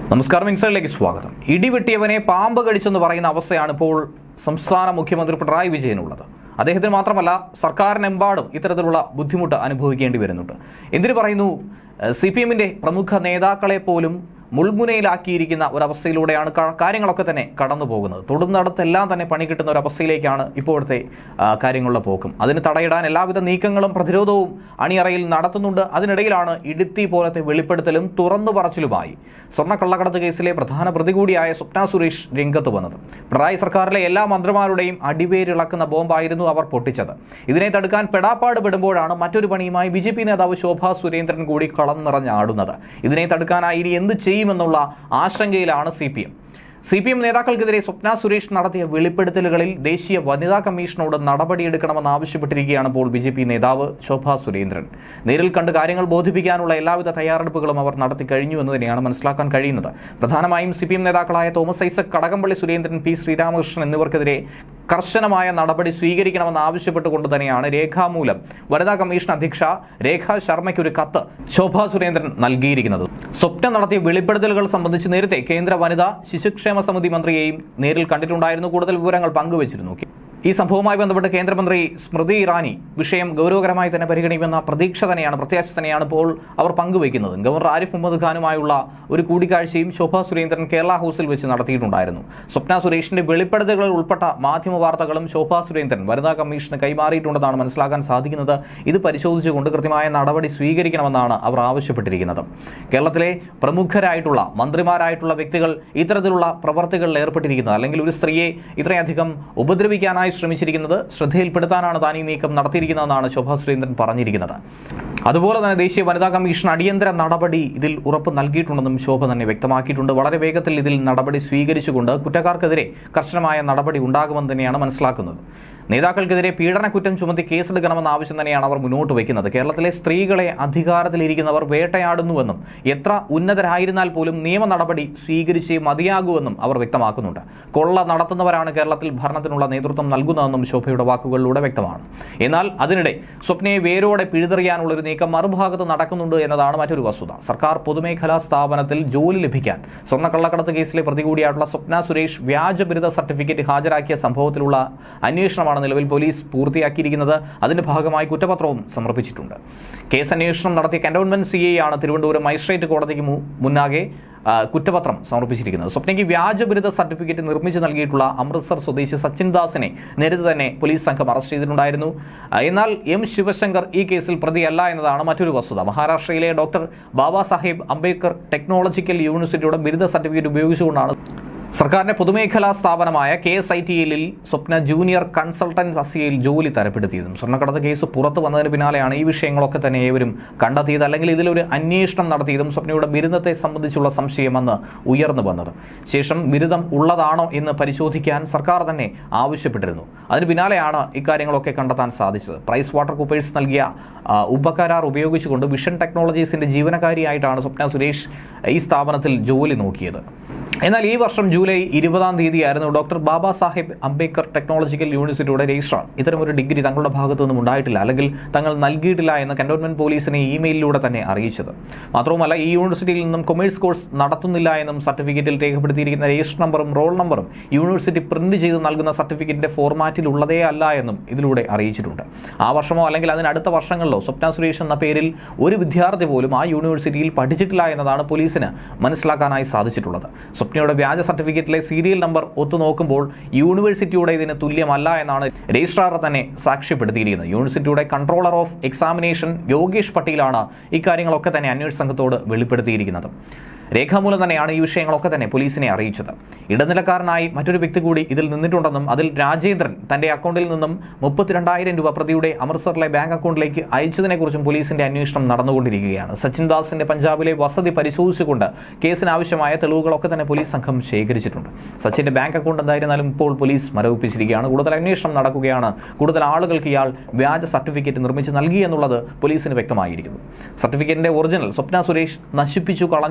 നമസ്കാരം ഇൻസൈഡിലേക്ക് സ്വാഗതം ഇടിവെട്ടിയവനെ പാമ്പ് കടിച്ചെന്ന് പറയുന്ന അവസ്ഥയാണ് ഇപ്പോൾ സംസ്ഥാന മുഖ്യമന്ത്രി പിണറായി വിജയനുള്ളത് അദ്ദേഹത്തിന് മാത്രമല്ല സർക്കാരിനെമ്പാടും ഇത്തരത്തിലുള്ള ബുദ്ധിമുട്ട് അനുഭവിക്കേണ്ടി വരുന്നുണ്ട് എന്തിനു പറയുന്നു സി പി എമ്മിന്റെ പ്രമുഖ നേതാക്കളെ പോലും മുൾമുനയിലാക്കിയിരിക്കുന്ന ഒരവസ്ഥയിലൂടെയാണ് ക- കാര്യങ്ങളൊക്കെ തന്നെ കടന്നു പോകുന്നത് തൊടുന്നിടത്തെല്ലാം തന്നെ പണി കിട്ടുന്ന ഒരു അവസ്ഥയിലേക്കാണ് ഇപ്പോഴത്തെ ആ, കാര്യങ്ങളുടെ പോക്കും അതിന് തടയിടാൻ എല്ലാവിധ നീക്കങ്ങളും പ്രതിരോധവും അണിയറയിൽ നടത്തുന്നുണ്ട് അതിനിടയിലാണ് ഇടുത്തി പോലത്തെ വെളിപ്പെടുത്തലും തുറന്നു പറച്ചിലുമായി സ്വർണ്ണ കള്ളക്കടത്ത് കേസിലെ പ്രധാന പ്രതി കൂടിയായ സ്വപ്ന സുരേഷ് രംഗത്ത് വന്നത് പിണറായി സർക്കാരിലെ എല്ലാ മന്ത്രിമാരുടെയും അടിവേരിളക്കുന്ന ബോംബായിരുന്നു അവർ പൊട്ടിച്ചത് ഇതിനെ തടുക്കാൻ പെടാപ്പാട് പെടുമ്പോഴാണ് മറ്റൊരു പണിയുമായി ബി ജെ പി നേതാവ് ശോഭാ സുരേന്ദ്രൻ കൂടി കളം നിറഞ്ഞാടുന്നത് ഇതിനെ തടുക്കാനായി ഇനി എന്ത് ചെയ്യുമെന്നുള്ള ആശങ്കയിലാണ് C P M C P M നേതാക്കൾക്കെതിരെ സ്വപ്ന സുരേഷ് നടത്തിയ വെളിപ്പെടുത്തലുകളിൽ ദേശീയ വനിതാ കമ്മീഷനോട് നടപടിയെടുക്കണമെന്ന് ആവശ്യപ്പെട്ടിരിക്കുകയാണ് ഇപ്പോൾ ബി ജെ പി നേതാവ് ശോഭാ സുരേന്ദ്രൻ നേരിൽ കണ്ട് കാര്യങ്ങൾ ബോധിപ്പിക്കാനുള്ള എല്ലാവിധ തയ്യാറെടുപ്പുകളും അവർ നടത്തി കഴിഞ്ഞു എന്ന് തന്നെയാണ് മനസ്സിലാക്കാൻ കഴിയുന്നത് പ്രധാനമായും സി പി എം നേതാക്കളായ തോമസ് ഐസക് കടകംപള്ളി സുരേന്ദ്രൻ പി ശ്രീരാമകൃഷ്ണൻ എന്നിവർക്കെതിരെ കർശനമായ നടപടി സ്വീകരിക്കണമെന്ന് ആവശ്യപ്പെട്ടുകൊണ്ട് തന്നെയാണ് രേഖാമൂലം വനിതാ കമ്മീഷൻ അധ്യക്ഷ രേഖ ശർമ്മയ്ക്ക് ഒരു കത്ത് ശോഭാ സുരേന്ദ്രൻ നൽകിയിരിക്കുന്നത് സ്വപ്നം നടത്തിയ വെളിപ്പെടുത്തലുകൾ സംബന്ധിച്ച് നേരത്തെ കേന്ദ്ര വനിതാ ശിശുക്ഷേമ സമിതി മന്ത്രിയെയും നേരിൽ കണ്ടിട്ടുണ്ടായിരുന്നു കൂടുതൽ വിവരങ്ങൾ പങ്കുവച്ചിരുന്നു ഈ സംഭവവുമായി ബന്ധപ്പെട്ട് കേന്ദ്രമന്ത്രി സ്മൃതി ഇറാനി വിഷയം ഗൗരവകരമായി തന്നെ പരിഗണിക്കുമെന്ന പ്രതീക്ഷ തന്നെയാണ് പ്രത്യാശ തന്നെയാണ് ഇപ്പോൾ അവർ പങ്കുവയ്ക്കുന്നത് ഗവർണർ ആരിഫ് മുഹമ്മദ് ഖാനുമായുള്ള ഒരു കൂടിക്കാഴ്ചയും ശോഭാ സുരേന്ദ്രൻ കേരള ഹൗസിൽ വെച്ച് നടത്തിയിട്ടുണ്ടായിരുന്നു സ്വപ്ന സുരേഷിന്റെ വെളിപ്പെടുത്തലുകൾ ഉൾപ്പെട്ട മാധ്യമ വാർത്തകളും ശോഭാ സുരേന്ദ്രൻ വനിതാ കമ്മീഷന് കൈമാറിയിട്ടുണ്ടെന്നാണ് മനസ്സിലാക്കാൻ സാധിക്കുന്നത് ഇത് പരിശോധിച്ചുകൊണ്ട് കൃത്യമായ നടപടി സ്വീകരിക്കണമെന്നാണ് അവർ ആവശ്യപ്പെട്ടിരിക്കുന്നത് കേരളത്തിലെ പ്രമുഖരായിട്ടുള്ള മന്ത്രിമാരായിട്ടുള്ള വ്യക്തികൾ ഇത്തരത്തിലുള്ള പ്രവർത്തികളിൽ ഏർപ്പെട്ടിരിക്കുന്നത് അല്ലെങ്കിൽ ഒരു സ്ത്രീയെ ഇത്രയധികം ഉപദ്രവിക്കാനായി ശ്രമിച്ചിരിക്കുന്നത് ശ്രദ്ധയിൽപ്പെടുത്താനാണ് താൻ ഈ നീക്കം നടത്തിയിരിക്കുന്നതെന്നാണ് ശോഭാ സുരേന്ദ്രൻ പറഞ്ഞിരിക്കുന്നത് അതുപോലെ തന്നെ ദേശീയ വനിതാ കമ്മീഷൻ അടിയന്തര നടപടി ഇതിൽ ഉറപ്പ് നൽകിയിട്ടുണ്ടെന്നും ശോഭ തന്നെ വ്യക്തമാക്കിയിട്ടുണ്ട് വളരെ വേഗത്തിൽ ഇതിൽ നടപടി സ്വീകരിച്ചുകൊണ്ട് കുറ്റക്കാർക്കെതിരെ കർശനമായ നടപടി ഉണ്ടാകുമെന്ന് തന്നെയാണ് മനസ്സിലാക്കുന്നത് നേതാക്കൾക്കെതിരെ പീഡനക്കുറ്റം ചുമത്തി കേസെടുക്കണമെന്ന ആവശ്യം തന്നെയാണ് അവർ മുന്നോട്ട് വയ്ക്കുന്നത് കേരളത്തിലെ സ്ത്രീകളെ അധികാരത്തിലിരിക്കുന്നവർ വേട്ടയാടുന്നുവെന്നും എത്ര ഉന്നതരായിരുന്നാൽ പോലും നിയമ നടപടി സ്വീകരിച്ചേ മതിയാകൂവെന്നും അവർ വ്യക്തമാക്കുന്നുണ്ട് കൊള്ള നടത്തുന്നവരാണ് കേരളത്തിൽ ഭരണത്തിനുള്ള നേതൃത്വം നൽകുന്നതെന്നും ശോഭയുടെ വാക്കുകളിലൂടെ വ്യക്തമാണ് എന്നാൽ അതിനിടെ സ്വപ്നയെ വേരോടെ പിഴുതെറിയാനുള്ള ഒരു നീക്കം മറുഭാഗത്ത് നടക്കുന്നുണ്ട് എന്നതാണ് മറ്റൊരു വസ്തുത സർക്കാർ പൊതുമേഖലാ സ്ഥാപനത്തിൽ ജോലി ലഭിക്കാൻ സ്വർണ്ണക്കള്ളക്കടത്ത് കേസിലെ പ്രതി കൂടിയായിട്ടുള്ള സ്വപ്ന സുരേഷ് വ്യാജ ബിരുദ സർട്ടിഫിക്കറ്റ് ഹാജരാക്കിയ സംഭവത്തിലുള്ള അന്വേഷണമാണ് നിലവിൽ പോലീസ് പൂർത്തിയാക്കിയിരിക്കുന്നത് അതിന്റെ ഭാഗമായി കുറ്റപത്രവും സമർപ്പിച്ചിട്ടുണ്ട് കേസ് അന്വേഷണം നടത്തിയ കന്റോൺമെന്റ് സി ആണ് തിരുവനന്തപുരം മജിസ്ട്രേറ്റ് കോടതിക്ക് മു- മുന്നാകെ ആ, കുറ്റപത്രം സമർപ്പിച്ചിരിക്കുന്നത് സ്വപ്നയ്ക്ക് വ്യാജ ബിരുദ സർട്ടിഫിക്കറ്റ് നിർമ്മിച്ചു നൽകിയിട്ടുള്ള അമൃത്സർ സ്വദേശി സച്ചിൻ ദാസിനെ നേരത്തെ തന്നെ പോലീസ് സംഘം അറസ്റ്റ് ചെയ്തിട്ടുണ്ടായിരുന്നു ആ, എന്നാൽ എം ശിവശങ്കർ ഈ കേസിൽ പ്രതിയല്ല എന്നതാണ് മറ്റൊരു വസ്തുത മഹാരാഷ്ട്രയിലെ ഡോക്ടർ ബാബാ സാഹേബ് അംബേദ്കർ ടെക്നോളജിക്കൽ യൂണിവേഴ്സിറ്റിയുടെ ബിരുദ സർട്ടിഫിക്കറ്റ് ഉപയോഗിച്ചുകൊണ്ടാണ് സർക്കാരിന്റെ പൊതുമേഖലാ സ്ഥാപനമായ കെ എസ് ഐ ടി എല്ലിൽ സ്വപ്ന ജൂനിയർ കൺസൾട്ടൻസ് അസിയയിൽ ജോലി തരപ്പെടുത്തിയതും സ്വർണ്ണക്കടത്ത് കേസ് പുറത്തു വന്നതിന് പിന്നാലെയാണ് ഈ വിഷയങ്ങളൊക്കെ തന്നെ ഏവരും കണ്ടെത്തിയത് അല്ലെങ്കിൽ ഇതിലൊരു അന്വേഷണം നടത്തിയതും സ്വപ്നയുടെ ബിരുദത്തെ സംബന്ധിച്ചുള്ള സംശയം അന്ന് ഉയർന്നു വന്നത് ശേഷം ബിരുദം ഉള്ളതാണോ എന്ന് പരിശോധിക്കാൻ സർക്കാർ തന്നെ ആവശ്യപ്പെട്ടിരുന്നു അതിന് പിന്നാലെയാണ് ഇക്കാര്യങ്ങളൊക്കെ കണ്ടെത്താൻ സാധിച്ചത് പ്രൈസ് വാട്ടർ കൂപ്പേഴ്സ് നൽകിയ ആ, ഉപകരാർ ഉപയോഗിച്ചുകൊണ്ട് വിഷൻ ടെക്നോളജീസിന്റെ ജീവനക്കാരിയായിട്ടാണ് സ്വപ്ന സുരേഷ് ഈ സ്ഥാപനത്തിൽ ജോലി നോക്കിയത് എന്നാൽ ഈ വർഷം ജൂലൈ ഇരുപതാം തീയതിയായിരുന്നു ഡോക്ടർ ബാബാ സാഹേബ് അംബേദ്കർ ടെക്നോളജിക്കൽ യൂണിവേഴ്സിറ്റിയുടെ രജിസ്ട്രാർ ഇത്തരമൊരു ഡിഗ്രി തങ്ങളുടെ ഭാഗത്തു നിന്നും ഉണ്ടായിട്ടില്ല അല്ലെങ്കിൽ തങ്ങൾ നൽകിയിട്ടില്ല എന്ന് കന്റോൺമെന്റ് പോലീസിനെ ഇമെയിലിലൂടെ തന്നെ അറിയിച്ചത് മാത്രവുമല്ല ഈ യൂണിവേഴ്സിറ്റിയിൽ നിന്നും കൊമേഴ്സ് കോഴ്സ് നടത്തുന്നില്ല എന്നും സർട്ടിഫിക്കറ്റിൽ രേഖപ്പെടുത്തിയിരിക്കുന്ന രജിസ്റ്റർ നമ്പറും റോൾ നമ്പറും യൂണിവേഴ്സിറ്റി പ്രിന്റ് ചെയ്ത് നൽകുന്ന സർട്ടിഫിക്കറ്റിന്റെ ഫോർമാറ്റിൽ ഉള്ളതേ അല്ല എന്നും ഇതിലൂടെ അറിയിച്ചിട്ടുണ്ട് ആ വർഷമോ അല്ലെങ്കിൽ അതിന് അടുത്ത വർഷങ്ങളിലോ സ്വപ്ന സുരേഷ് എന്ന പേരിൽ ഒരു വിദ്യാർത്ഥി പോലും ആ യൂണിവേഴ്സിറ്റിയിൽ പഠിച്ചിട്ടില്ല എന്നതാണ് പോലീസിന് മനസ്സിലാക്കാനായി സാധിച്ചിട്ടുള്ളത് സ്വപ്നയുടെ വ്യാജ സർട്ടിഫിക്കറ്റിലെ സീരിയൽ നമ്പർ ഒത്തു നോക്കുമ്പോൾ യൂണിവേഴ്സിറ്റിയുടെ ഇതിന് തുല്യമല്ല എന്നാണ് രജിസ്ട്രാർ തന്നെ സാക്ഷ്യപ്പെടുത്തിയിരിക്കുന്നത് യൂണിവേഴ്സിറ്റിയുടെ കൺട്രോളർ ഓഫ് എക്സാമിനേഷൻ യോഗേഷ് പട്ടീലാണ് ഇക്കാര്യങ്ങളൊക്കെ തന്നെ അന്വേഷണ സംഘത്തോട് വെളിപ്പെടുത്തിയിരിക്കുന്നത് രേഖാമൂലം തന്നെയാണ് ഈ വിഷയങ്ങളൊക്കെ തന്നെ പോലീസിനെ അറിയിച്ചത് ഇടനിലക്കാരനായി മറ്റൊരു വ്യക്തി കൂടി ഇതിൽ നിന്നിട്ടുണ്ടെന്നും അതിൽ രാജേന്ദ്രൻ തന്റെ അക്കൗണ്ടിൽ നിന്നും മുപ്പത്തിരണ്ടായിരം രൂപ പ്രതിയുടെ അമൃത്സറിലെ ബാങ്ക് അക്കൗണ്ടിലേക്ക് അയച്ചതിനെക്കുറിച്ചും പോലീസിന്റെ അന്വേഷണം നടന്നുകൊണ്ടിരിക്കുകയാണ് സച്ചിൻ ദാസിന്റെ പഞ്ചാബിലെ വസതി പരിശോധിച്ചുകൊണ്ട് കേസിന് ആവശ്യമായ തെളിവുകളൊക്കെ തന്നെ പോലീസ് സംഘം ശേഖരിച്ചിട്ടുണ്ട് സച്ചിന്റെ ബാങ്ക് അക്കൗണ്ട് എന്തായിരുന്നാലും ഇപ്പോൾ പോലീസ് മരവിപ്പിച്ചിരിക്കുകയാണ് കൂടുതൽ അന്വേഷണം നടക്കുകയാണ് കൂടുതൽ ആളുകൾക്ക് ഇയാൾ വ്യാജ സർട്ടിഫിക്കറ്റ് നിർമ്മിച്ച് നൽകി എന്നുള്ളത് പോലീസിന് വ്യക്തമായിരിക്കുന്നു സർട്ടിഫിക്കറ്റിന്റെ ഒറിജിനൽ സ്വപ്ന സുരേഷ് നശിപ്പിച്ചു കളഞ്ഞു എന്ന് ബോധ്യം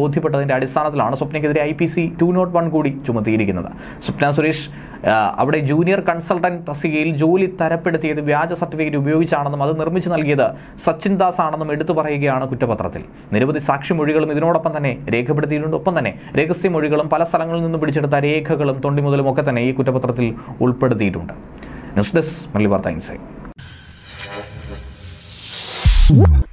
ബോധ്യപ്പെട്ടതിന്റെ അടിസ്ഥാനത്തിലാണ് സ്വപ്നയ്ക്കെതിരെ I P C two not one കൂടി ചുമത്തിയിരിക്കുന്നത് സ്വപ്ന സുരേഷ് ആ, അവിടെ ജൂനിയർ കൺസൾട്ടന്റ് തസ്തികയിൽ ജോലി തരപ്പെടുത്തിയത് വ്യാജ സർട്ടിഫിക്കറ്റ് ഉപയോഗിച്ചാണെന്നും അത് നിർമ്മിച്ചു നൽകിയത് സച്ചിൻ ദാസ് ആണെന്നും എടുത്തു പറയുകയാണ് കുറ്റപത്രത്തിൽ നിരവധി സാക്ഷിമൊഴികളും ഇതിനോടൊപ്പം തന്നെ രേഖപ്പെടുത്തിയിട്ടുണ്ട് ഒപ്പം തന്നെ രഹസ്യമൊഴികളും പല സ്ഥലങ്ങളിൽ നിന്ന് പിടിച്ചെടുത്ത രേഖകളും തൊണ്ടിമുതലും ഒക്കെ തന്നെ ഈ കുറ്റപത്രത്തിൽ ഉൾപ്പെടുത്തിയിട്ടുണ്ട് ന്യൂസ് ഡെസ്ക് മല്ലി വാർത്ത ഇൻസൈറ്റ്